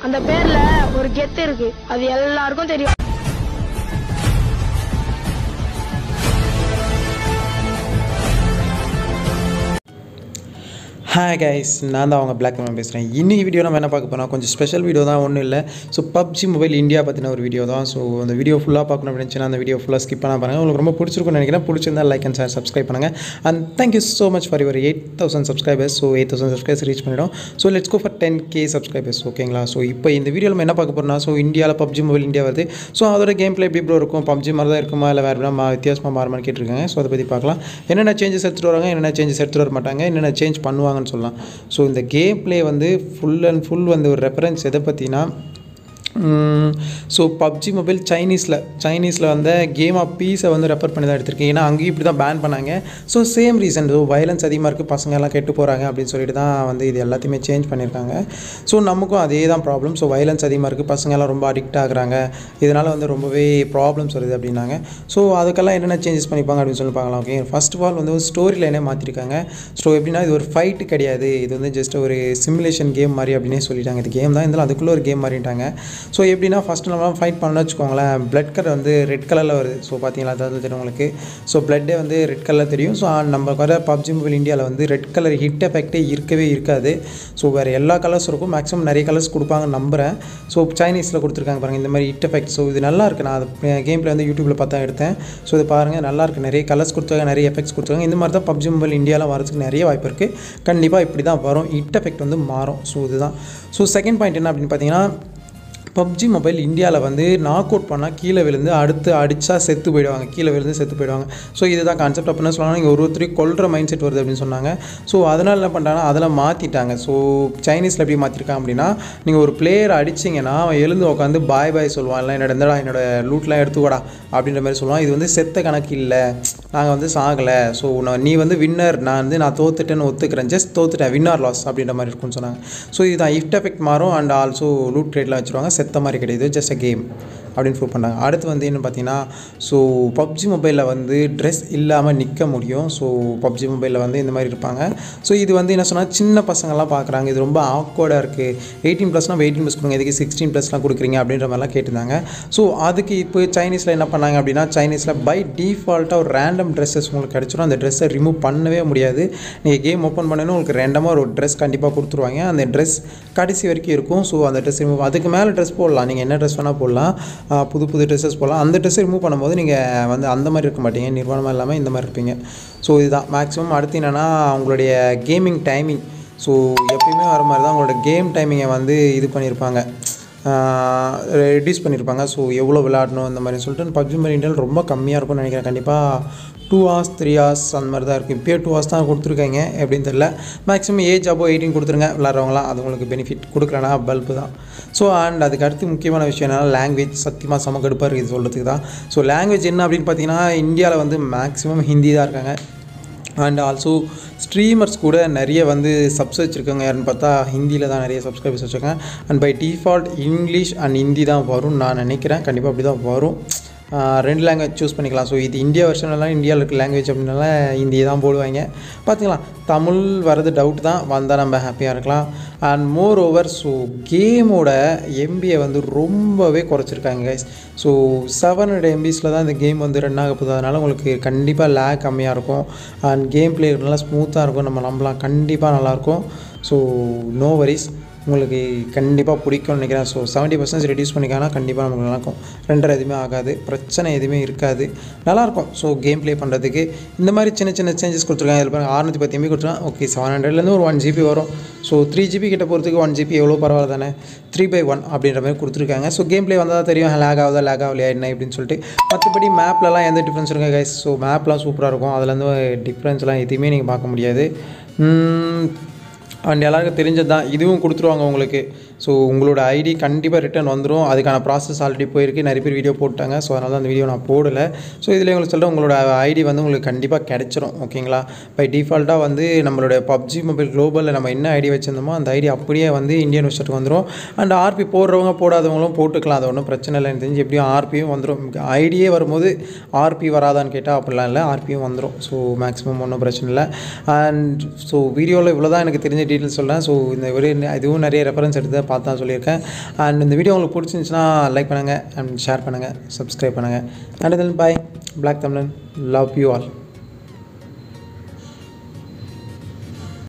அந்த பேர்ல ஒரு கெத்து இருக்கு அது எல்லாருக்கும் தெரியும் ஹாய் கைஸ் நான் தான் அவங்க பிளாக் மேம் பேசுகிறேன் இன்னைக்கு வீடியோ நம்ம என்ன பார்க்க போனால் கொஞ்சம் ஸ்பெஷல் வீடியோ தான் ஒன்றும் இல்லை ஸோ பப்ஜி மொபைல் இந்தியா பற்றின ஒரு வீடியோ தான் ஸோ அந்த வீடியோ ஃபுல்லாக பார்க்கணும் அப்படின்னு அந்த வீடியோ ஃபுல்லாக ஸ்கிப் பண்ண பாருங்கள் உங்களுக்கு ரொம்ப பிடிச்சிருக்கும்னு நினைக்கிறேன் பிடிச்சிருந்தா லைக் அண்ட் ஷேர் சப்ஸ்கிரைப் பண்ணுங்கள் and thank you so much for your eight thousand subscribers so eight thousand subscribers reach பண்ணிடும் so let's go for ten K subscribers ஓகேங்களா ஸோ இப்போ இந்த வீடியோ நம்ம என்ன பார்க்க போகிறோம்னா ஸோ இந்தியாவில் பப்ஜி மொபைல் இந்தியா வருது ஸோ அதோட கேம் பிளே எப்படி ப்ரோ இருக்கும் பப்ஜி மாதிரி தான் இருக்குமா இல்லை வேறு மா வித்தியாசமாக மாறுமான்னு கேட்டிருக்காங்க ஸோ அதை பற்றி பார்க்கலாம் என்னென்ன சேஞ்சஸ் எடுத்துகிட்டு வராங்க என்னென்ன சேஞ்சஸ் எடுத்துகிட்டு வர மாட்டாங்க என்னென்ன சேஞ்ச் பண்ணுவாங்கன்னு சொல்லலாம் ஸோ இந்த கேம் ப்ளே வந்து ஃபுல் அண்ட் ஃபுல் வந்து ஒரு ரெஃபரன்ஸ் எதை பற்றினா ஸோ பப்ஜி மொபைல் சைனீஸில் சைனீஸில் வந்து கேம் ஆஃப் பீஸை வந்து ரெஃபர் பண்ணி தான் எடுத்திருக்கேன் ஏன்னா அங்கேயும் இப்படி தான் பேன் பண்ணாங்க so same reason so violence அதிகமாக இருக்குது பசங்க எல்லாம் கெட்டு போகிறாங்க அப்படின்னு சொல்லிட்டு தான் வந்து இது எல்லாத்தையுமே சேஞ்ச் பண்ணியிருக்காங்க ஸோ நமக்கும் அதே தான் ப்ராப்ளம் ஸோ வயலன்ஸ் அதிகமாக இருக்குது பசங்க எல்லாம் ரொம்ப அடிக்ட் ஆகுறாங்க இதனால் வந்து ரொம்பவே ப்ராப்ளம்ஸ் வருது அப்படின்னாங்க ஸோ அதுக்கெல்லாம் என்னென்ன சேஞ்சஸ் பண்ணிப்பாங்க அப்படின்னு சொல்லி பார்க்கலாம் ஓகே ஃபர்ஸ்ட் ஆஃப் ஆல் வந்து ஒரு ஸ்டோரி லைனே மாற்றிருக்காங்க ஸோ எப்படின்னா இது ஒரு ஃபைட்டு கிடையாது இது வந்து ஜஸ்ட் ஒரு சிமுலேஷன் கேம் மாதிரி அப்படின்னே சொல்லிட்டாங்க இது கேம் தான் இருந்தாலும் அதுக்குள்ளே ஒரு கேம் மாதிரிட்டாங்க ஸோ எப்படின்னா ஃபஸ்ட்டு நம்ம ஃபைட் பண்ணணும்னு வச்சுக்கோங்களேன் பிளட் கலர் வந்து ரெட் கலரில் வருது ஸோ பார்த்தீங்களா அதாவது தெரியும் உங்களுக்கு ஸோ பிளட்டே வந்து ரெட் கலரில் தெரியும் ஸோ நம்ம வர பப்ஜி மொபைல் இந்தியாவில் வந்து ரெட் கலர் ஹிட் எஃபெக்டே இருக்கவே இருக்காது ஸோ வேறு எல்லா கலர்ஸ் இருக்கும் மேக்ஸிமம் நிறைய கலர்ஸ் கொடுப்பாங்கன்னு நம்புகிறேன் ஸோ சைனீஸில் கொடுத்துருக்காங்க பாருங்கள் இந்த மாதிரி ஹிட் எஃபெக்ட் ஸோ இது நல்லா இருக்குது நான் அது கேம் பிளே வந்து யூடியூப்பில் பார்த்தா எடுத்தேன் ஸோ இது பாருங்கள் நல்லா இருக்குது நிறைய கலர்ஸ் கொடுத்தாங்க நிறைய எஃபெக்ட்ஸ் கொடுத்தாங்க இந்த மாதிரி தான் பப்ஜி மொபைல் இந்தியாவில் வரதுக்கு நிறைய வாய்ப்பு இருக்குது கண்டிப்பாக இப்படி தான் வரும் ஹிட் எஃபெக்ட் வந்து மாறும் ஸோ இதுதான் ஸோ செகண்ட் பாயிண்ட் என்ன அப்படின்னு பார்த்தீங்கன்னா பப்ஜி மொபைல் இந்தியாவில் வந்து நாக் அவுட் பண்ணால் கீழே விழுந்து அடுத்து அடித்தா செத்து போயிடுவாங்க கீழே விழுந்து செத்து போயிடுவாங்க ஸோ இதுதான் கான்செப்ட் அப்போ என்ன சொல்லலாம் நீங்கள் ஒரு ஒருத்தரையும் கொல்ற மைண்ட் செட் வருது அப்படின்னு சொன்னாங்க ஸோ அதனால் என்ன பண்ணுறாங்கன்னா அதெல்லாம் மாற்றிட்டாங்க ஸோ சைனீஸில் எப்படி மாற்றிருக்காங்க அப்படின்னா நீங்கள் ஒரு பிளேயர் அடிச்சிங்கன்னா அவன் எழுந்து உட்காந்து பாய் பாய் சொல்லுவான் இல்லை என்னோட எந்தடா என்னோட லூட்லாம் எடுத்துக்கூடா அப்படின்ற மாதிரி சொல்லுவான் இது வந்து செத்த கணக்கு இல்லை நாங்கள் வந்து சாகலை ஸோ நீ வந்து வின்னர் நான் வந்து நான் தோத்துட்டேன்னு ஒத்துக்கிறேன் ஜஸ்ட் தோத்துட்டேன் வின்னர் லாஸ் அப்படின்ற மாதிரி இருக்கும்னு சொன்னாங்க ஸோ இதுதான் இஃப்ட் எஃபெக்ட் மாறும் அண்ட் ஆல்சோ லூட் ட்ரேட்லாம் வச்சுருவாங்க செத்த மாதிரி கிடையாது ஜஸ்ட் அ கேம் அப்படின்னு ப்ரூவ் பண்ணாங்க அடுத்து வந்து என்ன பார்த்தீங்கன்னா ஸோ பப்ஜி மொபைலில் வந்து ட்ரெஸ் இல்லாமல் நிற்க முடியும் ஸோ பப்ஜி மொபைலில் வந்து இந்த மாதிரி இருப்பாங்க ஸோ இது வந்து என்ன சொன்னால் சின்ன பசங்கள்லாம் பார்க்குறாங்க இது ரொம்ப ஆக்வர்டாக இருக்குது எயிட்டீன் ப்ளஸ்னால் எயிட்டீன் ப்ளஸ் கொடுங்க எதுக்கு சிக்ஸ்டீன் ப்ளஸ்லாம் கொடுக்குறீங்க அப்படின்ற மாதிரிலாம் கேட்டிருந்தாங்க ஸோ அதுக்கு இப்போ சைனீஸில் என்ன பண்ணாங்க அப்படின்னா சைனீஸில் பை டிஃபால்ட்டாக ஒரு ரேண்டம் ட்ரெஸ்ஸஸ் உங்களுக்கு கிடச்சிரும் அந்த ட்ரெஸ்ஸை ரிமூவ் பண்ணவே முடியாது நீங்கள் கேம் ஓப்பன் பண்ணணும் உங்களுக்கு ரேண்டமாக ஒரு ட்ரெஸ் கண்டிப்பாக கொடுத்துருவாங்க அந்த ட்ரெஸ் கடைசி வரைக்கும் இருக்கும் ஸோ அந்த ட்ரெஸ் ரிமூவ் அதுக்கு மேலே ட்ரெஸ் போடலாம் நீங்கள் என்ன ட்ரெஸ் வேணால் போடலாம் ஆஹ் புது புது ட்ரெஸ்ஸஸ் போடலாம் அந்த ட்ரெஸ்ஸை ரிமூவ் பண்ணும்போது நீங்கள் வந்து அந்த மாதிரி இருக்க மாட்டீங்க நிர்வாணமாக இல்லாமல் இந்த மாதிரி இருப்பீங்க ஸோ இதுதான் மேக்ஸிமம் அடுத்து என்னென்னா உங்களுடைய கேமிங் டைமிங் ஸோ எப்பயுமே வர மாதிரி தான் உங்களோட கேம் டைமிங்கை வந்து இது பண்ணியிருப்பாங்க ரெடியூஸ் பண்ணியிருப்பாங்க ஸோ எவ்வளோ விளையாடணும் இந்த மாதிரி சொல்லிட்டு பப்ஜி மாதிரி இன்டெல் ரொம்ப கம்மியாக இருக்கும்னு நினைக்கிறேன் கண்டிப்பாக டூ ஹவர்ஸ் த்ரீ ஹவர்ஸ் அந்த மாதிரி தான் இருக்குது இப்போயே டூ ஹவர்ஸ் தான் கொடுத்துருக்காங்க எப்படின்னு தெரியல மேக்ஸிமம் ஏஜ் அப்போ எயிட்டீன் கொடுத்துருங்க விளாட்றவங்களாம் அது உங்களுக்கு பெனிஃபிட் கொடுக்குறேன்னா பல்பு தான் ஸோ அண்ட் அதுக்கு அடுத்து முக்கியமான விஷயம் என்னென்னா லாங்குவேஜ் சத்தியமாக செம கடுப்பாக இருக்குது சொல்கிறதுக்கு தான் ஸோ லாங்குவேஜ் என்ன அப்படின்னு பார்த்தீங்கன்னா இந்தியாவில் வந்து மேக்ஸிமம் ஹிந்தி தான் இருக்காங்க அண்ட் ஆல்சோ ஸ்ட்ரீமர்ஸ் கூட நிறைய வந்து சப்ஸ் வச்சுருக்காங்க யாருன்னு பார்த்தா ஹிந்தியில் தான் நிறைய சப்ஸ்கிரைபர்ஸ் வச்சுருக்காங்க and by default English and Hindi தான் வரும்னு நான் நினைக்கிறேன் கண்டிப்பாக அப்படி தான் வரும் ஆஹ் ரெண்டு லாங்குவேஜ் சூஸ் பண்ணிக்கலாம் ஸோ இது இந்தியா வருஷன்லாம் இந்தியாவில் இருக்க லாங்குவேஜ் அப்படின்னால ஹிந்தி தான் போடுவாங்க பார்த்துக்கலாம் தமிழ் வர்றது டவுட் தான் வந்தால் நம்ம ஹாப்பியாக இருக்கலாம் அண்ட் மோர் ஓவர் ஸோ கேமோட எம்பியை வந்து ரொம்பவே குறைச்சிருக்காங்க கைஸ் ஸோ செவன் ஹண்ட்ரட் எம்பிஸில் தான் இந்த கேம் வந்து ரன் ஆக போகுது அதனால் உங்களுக்கு கண்டிப்பாக லேக் கம்மியாக இருக்கும் அண்ட் கேம் பிளே நல்லா ஸ்மூத்தாக இருக்கும் நம்ம நம்பலாம் கண்டிப்பாக நல்லாயிருக்கும் ஸோ நோ வரிஸ் உங்களுக்கு கண்டிப்பாக பிடிக்கும்னு நினைக்கிறேன் ஸோ செவன்ட்டி பர்சன்ட் ரெடியூஸ் பண்ணிக்கானா கண்டிப்பாக நமக்கு நல்லாயிருக்கும் ரெண்டரை எதுவுமே ஆகாது பிரச்சனை எதுவுமே இருக்காது நல்லாயிருக்கும் ஸோ கேம் ப்ளே பண்ணுறதுக்கு இந்த மாதிரி சின்ன சின்ன சேஞ்சஸ் கொடுத்துருக்காங்க இதில் பாருங்க அறுநூற்றி பத்து எம்பி கொடுத்துருக்காங்க ஓகே செவன் ஹண்ட்ரட்லேருந்து ஒரு ஒன் ஜிபி வரும் ஸோ த்ரீ ஜிபி கிட்ட போகிறதுக்கு ஒன் ஜிபி எவ்வளோ பரவாயில்ல தானே த்ரீ பை ஒன் அப்படின்ற மாதிரி கொடுத்துருக்காங்க ஸோ கேம் ப்ளே வந்தால் தான் தெரியும் லேக் ஆகுதா லேக் ஆகலையா என்ன அப்படின்னு சொல்லிட்டு மற்றபடி மேப்லலாம் எந்த டிஃப்ரென்ஸ் இருக்கா கைஸ் ஸோ மேப்லாம் சூப்பராக இருக்கும் அதுலேருந்து டிஃப்ரென்ஸ்லாம் எதுவுமே நீங்கள் பார்க்க முடியாது உம், அண்ட் எல்லாருக்கும் தெரிஞ்சது தான் இதுவும் கொடுத்துருவாங்க உங்களுக்கு ஸோ உங்களோட ஐடி கண்டிப்பாக ரிட்டர்ன் வந்துடும் அதுக்கான ப்ராசஸ் ஆல்ரெடி போயிருக்கு நிறைய பேர் வீடியோ போட்டாங்க ஸோ அதனால தான் அந்த வீடியோ நான் போடலை ஸோ இதில் உங்களுக்கு சொல்கிறேன் உங்களோட ஐடி வந்து உங்களுக்கு கண்டிப்பாக கிடைச்சிரும் ஓகேங்களா பை டிஃபால்ட்டாக வந்து நம்மளோட பப்ஜி மொபைல் குளோபலில் நம்ம என்ன ஐடி வச்சுருந்தோமோ அந்த ஐடி அப்படியே வந்து இந்தியன் வெப்சைட்டுக்கு வந்துடும் அண்ட் ஆர்பி போடுறவங்க போடாதவங்களும் போட்டுக்கலாம் அது ஒன்றும் பிரச்சனை இல்லை எனக்கு தெரிஞ்சு எப்படியும் ஆர்பியும் வந்துடும் ஐடியே வரும்போது ஆர்பி வராதான்னு கேட்டால் அப்படிலாம் இல்லை ஆர்பியும் வந்துடும் ஸோ மேக்ஸிமம் ஒன்றும் பிரச்சனை இல்லை அண்ட் ஸோ வீடியோவில் இவ்வளோ தான் எனக்கு தெரிஞ்ச டீட்டெயில்ஸ் சொல்கிறேன் ஸோ இந்த ஒரு இதுவும் நிறைய ரெஃபரன்ஸ் எடுத்து பார்த்து தான் சொல்லியிருக்கேன் அண்ட் இந்த வீடியோ உங்களுக்கு பிடிச்சிருந்துச்சுன்னா லைக் பண்ணுங்கள் அண்ட் ஷேர் பண்ணுங்கள் சப்ஸ்கிரைப் பண்ணுங்கள் and then bye black Tamilan love you all